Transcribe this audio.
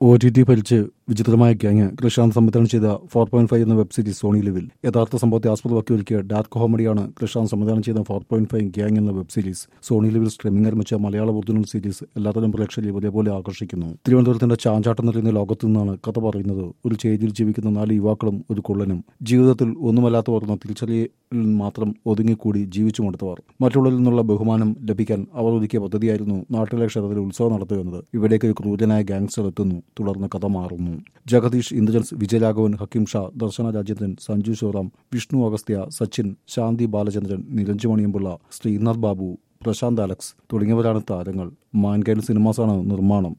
O T T ഭരിച്ച് വിചിത്രമായ gang Krishand സംവിധാനം ചെയ്ത ഫോർ പോയിന്റ് ഫൈവ് എന്ന വെബ് സീരീസ് സോണി ലിവിൽ യഥാർത്ഥ സംഭവത്തെ ആസ്പദമാക്കി ഒരുക്കിയ ഡാർക്ക് കോമഡിയാണ് കൃഷാന്ത് സംവിധാനം ചെയ്ത ഫോർ പോയിന്റ് ഫൈവ് ഗ്യാങ് എന്ന വെബ് സീരീസ് സോണി ലിവിൽ സ്ട്രീമിംഗ് ആരംഭിച്ച മലയാള ഒറിജിനൽ സീരീസ് എല്ലാത്തരം പ്രേക്ഷകരെ ഒരേപോലെ ആകർഷിക്കുന്നു തിരുവനന്തപുരത്തിന്റെ ചാഞ്ചാട്ടം നിറയുന്ന ലോകത്തു നിന്നാണ് കഥ പറയുന്നത് ഒരു ചേരിയിൽ ജീവിക്കുന്ന നാല് യുവാക്കളും ഒരു കുള്ളനും ജീവിതത്തിൽ ഒന്നുമല്ലാത്തവർ എന്ന തിരിച്ചറിയലിൽ മാത്രം ഒതുങ്ങിക്കൂടി ജീവിച്ചു മടുത്തവർ മറ്റുള്ളവരിൽ നിന്നുള്ള ബഹുമാനം ലഭിക്കാൻ അവർ ഒരുക്കിയ പദ്ധതിയായിരുന്നു നാട്ടിലെ ക്ഷേത്രത്തിൽ ഉത്സവം നടത്തുക എന്നത് ഇവിടേക്ക് ഒരു ക്രൂരനായ ഗാങ്സ്റ്റർ എത്തുന്നു തുടർന്ന് കഥ മാറുന്നു ജഗദീഷ് ഇന്ദ്രൻസ് വിജയരാഘവൻ ഹക്കീം ഷാ ദർശന രാജേന്ദ്രൻ സഞ്ജു ശിവറാം വിഷ്ണു അഗസ്ത്യ സച്ചിൻ ശാന്തി ബാലചന്ദ്രൻ നിരഞ്ജു മണിയമ്പിള്ള ശ്രീനാഥ് ബാബു പ്രശാന്ത് അലക്സ് തുടങ്ങിയവരാണ് താരങ്ങൾ മാൻകൈൽ സിനിമാസാണ് നിർമ്മാണം